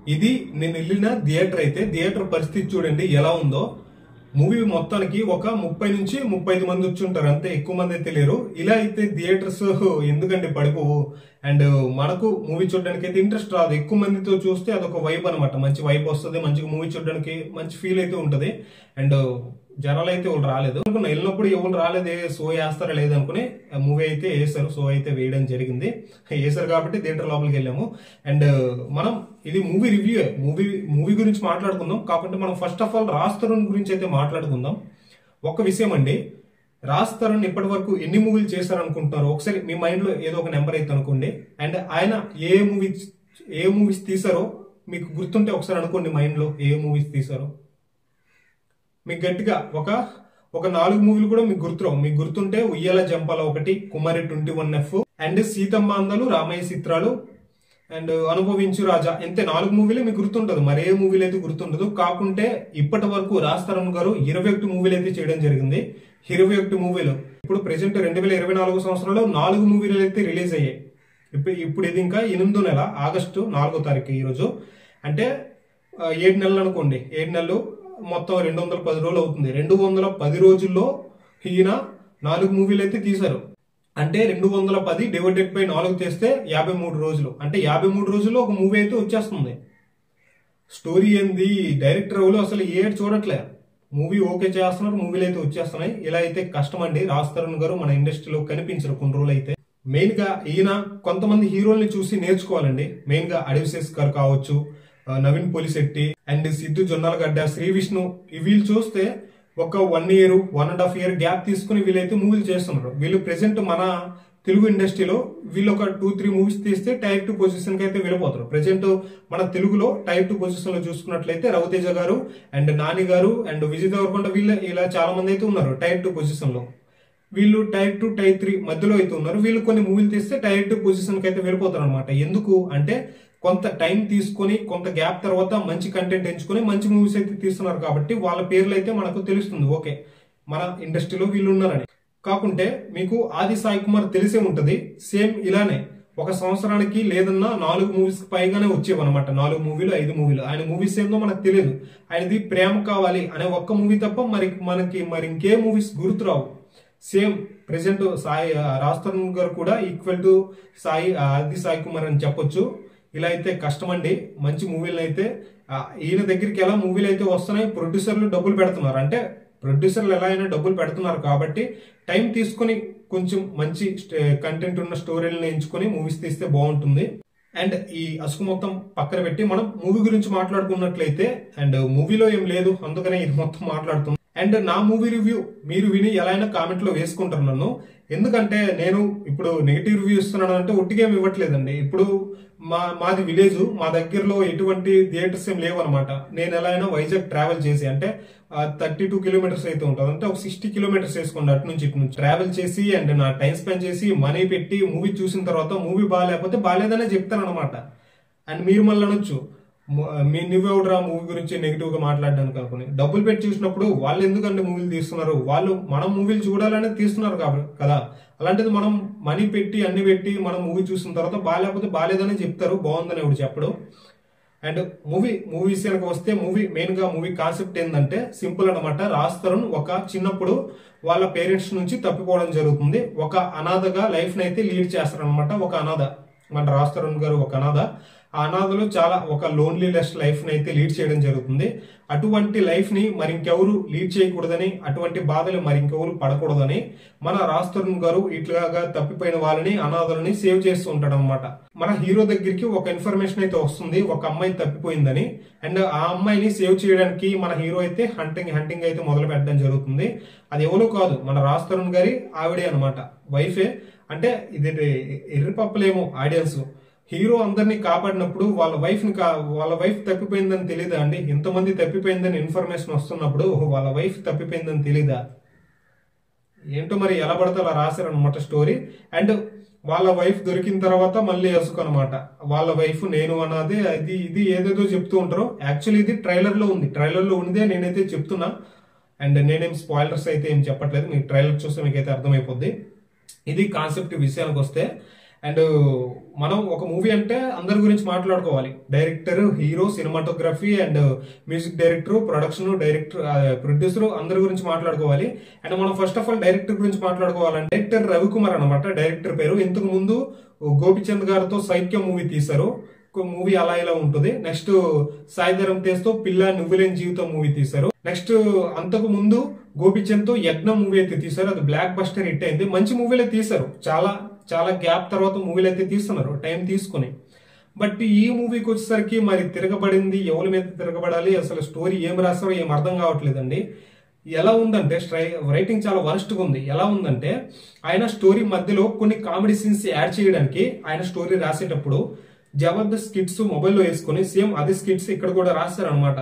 ఇది నేను వెళ్ళిన థియేటర్ అయితే థియేటర్ పరిస్థితి చూడండి ఎలా ఉందో మూవీ మొత్తానికి ఒక ముప్పై నుంచి ముప్పై ఐదు మంది వచ్చి ఉంటారు అంతే ఎక్కువ మంది అయితే లేరు ఇలా అయితే థియేటర్స్ ఎందుకండి పడిపోవు అండ్ మనకు మూవీ చూడడానికి అయితే ఇంట్రెస్ట్ రాదు ఎక్కువ మందితో చూస్తే అదొక వైబ్ అనమాట మంచి వైబ్ వస్తుంది మంచిగా మూవీ చూడడానికి మంచి ఫీల్ అయితే ఉంటది అండ్ జనాలు అయితే ఎవరు రాలేదు అనుకున్నా వెళ్ళినప్పుడు ఎవరు రాలేదే షో వేస్తారా లేదనుకుని మూవీ అయితే వేసారు షో అయితే వేయడం జరిగింది వేసారు కాబట్టి థియేటర్ లోపలికి వెళ్ళాము అండ్ మనం ఇది మూవీ రివ్యూ మూవీ మూవీ గురించి మాట్లాడుకుందాం కాకపోతే మనం first of all Raj Tarun గురించి అయితే మాట్లాడుకుందాం ఒక విషయం అండి రాజ్ తరుణ్ ఇప్పటి వరకు ఎన్ని మూవీలు చేశారనుకుంటున్నారు ఒకసారి మీ మైండ్ లో ఏదో ఒక నెంబర్ అయితే అనుకోండి అండ్ ఆయన ఏ మూవీ ఏ మూవీస్ తీసారో మీకు గుర్తుంటే ఒకసారి అనుకోండి మైండ్ లో ఏ మూవీస్ తీసారో మీకు గట్టిగా ఒక ఒక నాలుగు మూవీలు కూడా మీకు గుర్తురావు మీకు గుర్తుంటే ఉయ్యాల జంపాల ఒకటి Kumari twenty one F and Seethamma Andalu Ramayya Chitralu and అనుభవించు రాజా అంతే నాలుగు మూవీలే మీకు గుర్తుంటది మరే మూవీలు అయితే గుర్తుండదు కాకుంటే ఇప్పటి వరకు రాజ్ తరుణ్ గారు ఇరవై ఒకటి మూవీలు అయితే చేయడం జరిగింది ఇరవై ఒకటి మూవీలు ఇప్పుడు ప్రెసెంట్ రెండు వేల ఇరవై నాలుగు సంవత్సరంలో నాలుగు మూవీలు అయితే రిలీజ్ అయ్యాయి ఇప్పుడు ఇప్పుడు ఇది ఇంకా ఎనిమిదో నెల ఆగస్టు నాలుగో తారీఖు ఈరోజు అంటే ఆ, ఏడు నెలలు అనుకోండి ఏడు నెలలు మొత్తం రెండు వందల పది రోజులు అవుతుంది రెండు వందల పది రోజుల్లో ఈయన నాలుగు మూవీలు అయితే తీశారు అంటే రెండు వందల పది డివైడెడ్ బై నాలుగు చేస్తే యాభై మూడు రోజులు అంటే యాభై మూడు రోజుల్లో ఒక మూవీ అయితే వచ్చేస్తుంది స్టోరీ ఏంది డైరెక్టర్ ఎవరు అసలు ఏడు చూడట్లే మూవీ ఓకే చేస్తున్నారు మూవీలు అయితే వచ్చేస్తున్నాయి ఇలా అయితే కష్టం అండి రాజ్ తరుణ్ గారు మన ఇండస్ట్రీలో కనిపించరు కొన్ని రోజులు అయితే మెయిన్ గా ఈయన కొంతమంది హీరోల్ని చూసి నేర్చుకోవాలండి మెయిన్ గా అడవిశేష్ గారు కావచ్చు ఆ, నవీన్ పోలిశెట్టి అండ్ సిద్ధు జొన్నలగడ్డ శ్రీ విష్ణు ఈ వీళ్ళు చూస్తే ఒక one year one and half year gap తీసుకుని వీళ్ళైతే మూవీలు చేస్తున్నారు వీళ్ళు ప్రెసెంట్ మన తెలుగు ఇండస్ట్రీలో వీళ్ళు ఒక టూ త్రీ మూవీస్ తీస్తే టైర్ టూ పొజిషన్ కి అయితే వెళ్ళిపోతారు ప్రెసెంట్ మన తెలుగులో టైర్ టూ పొజిషన్ లో చూసుకున్నట్లయితే రవితేజ గారు అండ్ నాని గారు అండ్ విజయ్ దేవరకొండ వీళ్ళు ఇలా చాలా మంది అయితే ఉన్నారు టైర్ టూ పొజిషన్ లో వీళ్ళు టైర్ టూ టైర్ త్రీ మధ్యలో అయితే ఉన్నారు వీళ్ళు కొన్ని మూవీలు తీస్తే టైర్ టూ పొజిషన్ కి అయితే వెళ్ళిపోతారు అనమాట ఎందుకు అంటే కొంత టైం తీసుకొని కొంత గ్యాప్ తర్వాత మంచి కంటెంట్ ఎంచుకొని మంచి మూవీస్ అయితే తీస్తున్నారు కాబట్టి వాళ్ళ పేర్లు అయితే మనకు తెలుస్తుంది ఓకే మన ఇండస్ట్రీలో వీళ్ళు ఉన్నారని కాకుంటే మీకు ఆది సాయి కుమార్ తెలిసే ఉంటది సేమ్ ఇలానే ఒక సంవత్సరానికి లేదన్నా నాలుగు మూవీస్ పైగానే వచ్చేవన్నమాట నాలుగు మూవీలు ఐదు మూవీలు ఆయన మూవీస్ ఏందో మనకు తెలియదు ఆయనది ప్రేమ కావాలి అనే ఒక్క మూవీ తప్ప మరి మనకి మరి ఇంకే మూవీస్ గుర్తురావు సేమ్ ప్రెసెంట్ సాయి రాజ్ తరుణ్ గారు కూడా ఈక్వల్ టు సాయి ఆది సాయి కుమార్ అని చెప్పొచ్చు ఇలా అయితే కష్టం అండి మంచి మూవీలు అయితే ఆ, ఈయన దగ్గరికి ఎలా మూవీలు అయితే వస్తున్నాయి ప్రొడ్యూసర్లు డబ్బులు పెడుతున్నారు అంటే ప్రొడ్యూసర్లు ఎలా అయినా డబ్బులు పెడుతున్నారు కాబట్టి టైం తీసుకొని కొంచెం మంచి కంటెంట్ ఉన్న స్టోరీలను ఎంచుకొని మూవీస్ తీస్తే బాగుంటుంది అండ్ ఈ అసుకు మొత్తం పక్కన పెట్టి మనం మూవీ గురించి మాట్లాడుకున్నట్లయితే అండ్ మూవీలో ఏం లేదు అందుకనే ఇది మొత్తం మాట్లాడుతున్నాం అండ్ నా మూవీ రివ్యూ మీరు విని ఎలా అయినా కామెంట్ లో వేసుకుంటారు నన్ను ఎందుకంటే నేను ఇప్పుడు నెగిటివ్ రివ్యూ ఇస్తున్నాను అంటే ఒట్టిగా ఏమి ఇవ్వట్లేదండి ఇప్పుడు మా మాది విలేజ్ మా దగ్గరలో ఎటువంటి థియేటర్స్ ఏం లేవన్నమాట నేను ఎలా అయినా వైజాగ్ ట్రావెల్ చేసి అంటే థర్టీ టూ కిలోమీటర్స్ అయితే ఉంటుంది అంటే ఒక సిక్స్టీ కిలోమీటర్స్ వేసుకోండి అటు నుంచి ఇటు నుంచి ట్రావెల్ చేసి అండ్ నా టైం స్పెండ్ చేసి మనీ పెట్టి మూవీ చూసిన తర్వాత మూవీ బాగాలేకపోతే బాగాలేదనే చెప్తాను అనమాట అండ్ మీరు మళ్ళీ అనొచ్చు ము- మీ నువ్వెవడరా మూవీ గురించి నెగిటివ్ గా మాట్లాడడానికి అనుకుని డబ్బులు పెట్టి చూసినప్పుడు వాళ్ళు ఎందుకంటే మూవీలు తీస్తున్నారు వాళ్ళు మనం మూవీలు చూడాలని తీస్తున్నారు కాబట్టి కదా అలాంటిది మనం మనీ పెట్టి అన్ని పెట్టి మనం మూవీ చూసిన తర్వాత బాగాలేకపోతే బాగాలేదని చెప్తారు బాగుందని ఎవడు చెప్పడు అండ్ మూవీ మూవీ విషయానికి వస్తే మూవీ మెయిన్ గా మూవీ కాన్సెప్ట్ ఏంటంటే సింపుల్ అనమాట రాజ్ తరుణ్ ఒక చిన్నప్పుడు వాళ్ళ పేరెంట్స్ నుంచి తప్పిపోవడం జరుగుతుంది ఒక అనాథగా లైఫ్ ని అయితే లీడ్ చేస్తారనమాట ఒక అనాథ మన రాజ్ తరుణ్ గారు ఒక అనాథ ఆ అనాథలో చాలా ఒక లోన్లీలెస్ లైఫ్ ని అయితే లీడ్ చేయడం జరుగుతుంది అటువంటి లైఫ్ ని మరి ఇంకెవరు లీడ్ చేయకూడదని అటువంటి బాధలు మరి ఇంకెవరు పడకూడదని మన రాజ్ తరుణ్ గారు ఇట్లాగా తప్పిపోయిన వాళ్ళని అనాథలని సేవ్ చేస్తూ ఉంటాడు అనమాట మన హీరో దగ్గరికి ఒక ఇన్ఫర్మేషన్ అయితే వస్తుంది ఒక అమ్మాయి తప్పిపోయిందని అండ్ ఆ అమ్మాయిని సేవ్ చేయడానికి మన హీరో అయితే హంటింగ్ హంటింగ్ అయితే మొదలు పెట్టడం జరుగుతుంది అది ఎవరో కాదు మన రాజ్ తరుణ్ గారి ఆవిడే అనమాట వైఫే అంటే ఇది ఎర్రిపప్పలేమో ఆడియన్స్ హీరో అందరినీ కాపాడినప్పుడు వాళ్ళ వైఫ్ ని కా- వాళ్ళ వైఫ్ తప్పిపోయిందని తెలీదా అండి ఎంతమంది తప్పిపోయిందని ఇన్ఫర్మేషన్ వస్తున్నప్పుడు ఓహో, వాళ్ళ వైఫ్ తప్పిపోయిందని తెలీదా ఏంటో మరి ఎలా పడితే అలా రాశారనమాట స్టోరీ అండ్ వాళ్ళ వైఫ్ దొరికిన తర్వాత మళ్ళీ అసుకు అనమాట వాళ్ళ వైఫ్ నేను అన్నది అది ఇది ఏదేదో చెప్తూ ఉంటారు యాక్చువల్లీ ఇది ట్రైలర్ లో ఉంది ట్రైలర్ లో ఉందే నేనైతే చెప్తున్నా అండ్ నేనేం స్పాయిలర్స్ అయితే ఏం చెప్పట్లేదు మీకు ట్రైలర్ చూస్తే మీకైతే అర్థమైపోద్ది ఇది కాన్సెప్ట్ విషయానికి వస్తే అండ్ మనం ఒక మూవీ అంటే అందరి గురించి మాట్లాడుకోవాలి director hero cinematography and music director production director producer అందరి గురించి మాట్లాడుకోవాలి అండ్ మనం ఫస్ట్ ఆఫ్ ఆల్ డైరెక్టర్ గురించి మాట్లాడుకోవాలంటే డైరెక్టర్ రవికుమార్ అనమాట డైరెక్టర్ పేరు ఇంతకు ముందు గోపిచంద్ గారితో సైక్య మూవీ తీశారు మూవీ అలా ఇలా ఉంటుంది నెక్స్ట్ సాయిధరం తేజ్తో పిల్ల నువ్వులేని జీవితం మూవీ తీశారు నెక్స్ట్ అంతకు ముందు గోపిచంద్ తో యజ్ఞ మూవీ అయితే తీశారు అది బ్లాక్ బస్టర్ హిట్ అయింది మంచి మూవీలే తీశారు చాలా చాలా గ్యాప్ తర్వాత మూవీలు అయితే తీస్తున్నారు టైం తీసుకుని బట్ ఈ మూవీకి వచ్చేసరికి మరి తిరగబడింది ఎవరి మీద తిరగబడాలి అసలు స్టోరీ ఏం రాస్తారో ఏం అర్థం కావట్లేదండి ఎలా ఉందంటే స్ట్రై రైటింగ్ చాలా వరస్ట్గా ఉంది ఎలా ఉందంటే ఆయన స్టోరీ మధ్యలో కొన్ని కామెడీ సీన్స్ యాడ్ చేయడానికి ఆయన స్టోరీ రాసేటప్పుడు జబర్దస్త్ స్కిట్స్ మొబైల్లో వేసుకొని సేమ్ అదే స్కిట్స్ ఇక్కడ కూడా రాశారనమాట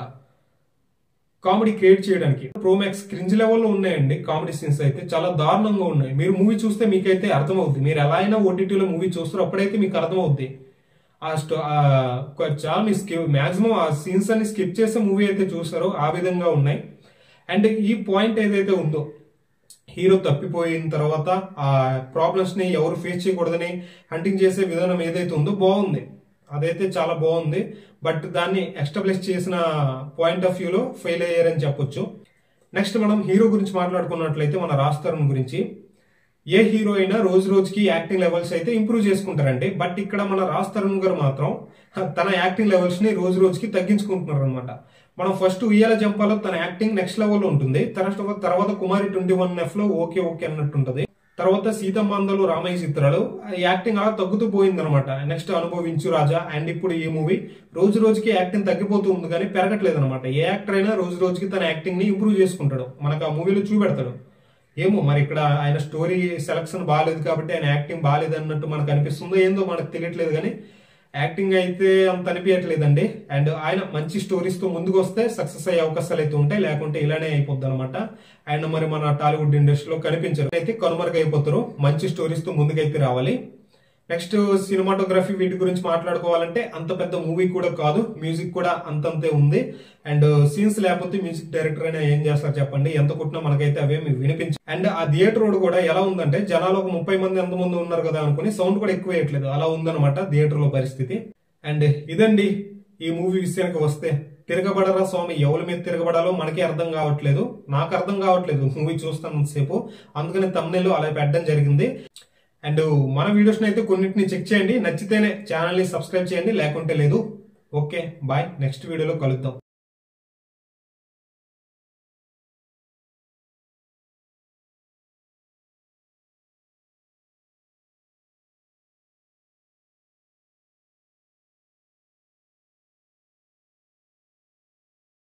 కామెడీ క్రియేట్ చేయడానికి ప్రోమాక్స్ క్రింజ్ లెవెల్లో ఉన్నాయండి కామెడీ సీన్స్ అయితే చాలా దారుణంగా ఉన్నాయి మీరు మూవీ చూస్తే మీకైతే అర్థమవుద్ది మీరు ఎలా అయినా ఓటీటీలో మూవీ చూస్తారో అప్పుడైతే మీకు అర్థమవుద్ది ఆ స్టో ఆ కొ- చాలా మీ స్కిప్ మాక్సిమం ఆ సీన్స్ అన్ని స్కిప్ చేసే మూవీ అయితే చూస్తారో ఆ విధంగా ఉన్నాయి అండ్ ఈ పాయింట్ ఏదైతే ఉందో హీరో తప్పిపోయిన తర్వాత ఆ ప్రాబ్లమ్స్ ని ఎవరు ఫేస్ చేయకూడదని హంటింగ్ చేసే విధానం ఏదైతే ఉందో బాగుంది అదైతే చాలా బాగుంది బట్ దాన్ని ఎస్టాబ్లిష్ చేసిన పాయింట్ ఆఫ్ వ్యూలో ఫెయిల్ అయ్యారని చెప్పొచ్చు నెక్స్ట్ మనం హీరో గురించి మాట్లాడుకున్నట్లయితే మన రాజ్ తరుణ్ గురించి ఏ హీరో అయినా రోజు రోజుకి యాక్టింగ్ లెవెల్స్ అయితే ఇంప్రూవ్ చేసుకుంటారండి బట్ ఇక్కడ మన రాజ్ తరుణ్ గారు మాత్రం తన యాక్టింగ్ లెవెల్స్ ని రోజు రోజుకి తగ్గించుకుంటున్నారు అనమాట మనం ఫస్ట్ ఉయ్యాల జంపాలో తన యాక్టింగ్ నెక్స్ట్ లెవెల్ ఉంటుంది తర్వాత తర్వాత కుమారి ట్వంటీ వన్ ఎఫ్ లో ఓకే ఓకే అన్నట్టు ఉంటుంది తర్వాత సీతమ్మందలు రామయ్య చిత్రాలు యాక్టింగ్ అలా తగ్గుతూ పోయింది అనమాట నెక్స్ట్ అనుభవించు రాజా అండ్ ఇప్పుడు ఈ మూవీ రోజు రోజుకి యాక్టింగ్ తగ్గిపోతూ ఉంది కానీ పెరగట్లేదు అనమాట ఏ యాక్టర్ అయినా రోజు రోజుకి తన యాక్టింగ్ ని ఇంప్రూవ్ చేసుకుంటాడు మనకు ఆ మూవీలో చూపెడతాడు ఏమో మరి ఇక్కడ ఆయన స్టోరీ సెలక్షన్ బాగాలేదు కాబట్టి ఆయన యాక్టింగ్ బాగాలేదు అన్నట్టు మనకు అనిపిస్తుందో ఏందో మనకు తెలియట్లేదు కానీ యాక్టింగ్ అయితే అంత అనిపించట్లేదండి అండ్ ఆయన మంచి స్టోరీస్ తో ముందుకు వస్తే సక్సెస్ అయ్యే అవకాశాలు అయితే ఉంటాయి లేకుంటే ఇలానే అయిపోద్ది అనమాట అండ్ మరి మన టాలీవుడ్ ఇండస్ట్రీలో కనిపించరు అయితే కనుమరుగైపోతారు మంచి స్టోరీస్ తో ముందుకైతే రావాలి నెక్స్ట్ సినిమాటోగ్రఫీ వీటి గురించి మాట్లాడుకోవాలంటే అంత పెద్ద మూవీ కూడా కాదు మ్యూజిక్ కూడా అంతంతే ఉంది అండ్ సీన్స్ లేకపోతే మ్యూజిక్ డైరెక్టర్ అయినా ఏం చేస్తారు చెప్పండి ఎంత కొట్టినా మనకైతే అవేమి వినిపించు అండ్ ఆ థియేటర్ రోడ్ కూడా ఎలా ఉందంటే జనాలు ఒక ముప్పై మంది ఎంత మంది ఉన్నారు కదా అనుకుని సౌండ్ కూడా ఎక్కువ వేయట్లేదు అలా ఉందన్నమాట థియేటర్ లో పరిస్థితి అండ్ ఇదండి ఈ మూవీ విషయానికి వస్తే తిరగబడరా స్వామి ఎవరి మీద తిరగబడాలో మనకి అర్థం కావట్లేదు నాకు అర్థం కావట్లేదు మూవీ చూస్తున్నంతసేపు అందుకని తమ్నెల్లో అలా పెట్టడం జరిగింది అండ్ మన వీడియోస్ అయితే కొన్నిటిని చెక్ చేయండి నచ్చితేనే ఛానల్ ని సబ్స్క్రైబ్ చేయండి లేకుంటే లేదు ఓకే బాయ్ నెక్స్ట్ వీడియోలో కలుద్దాం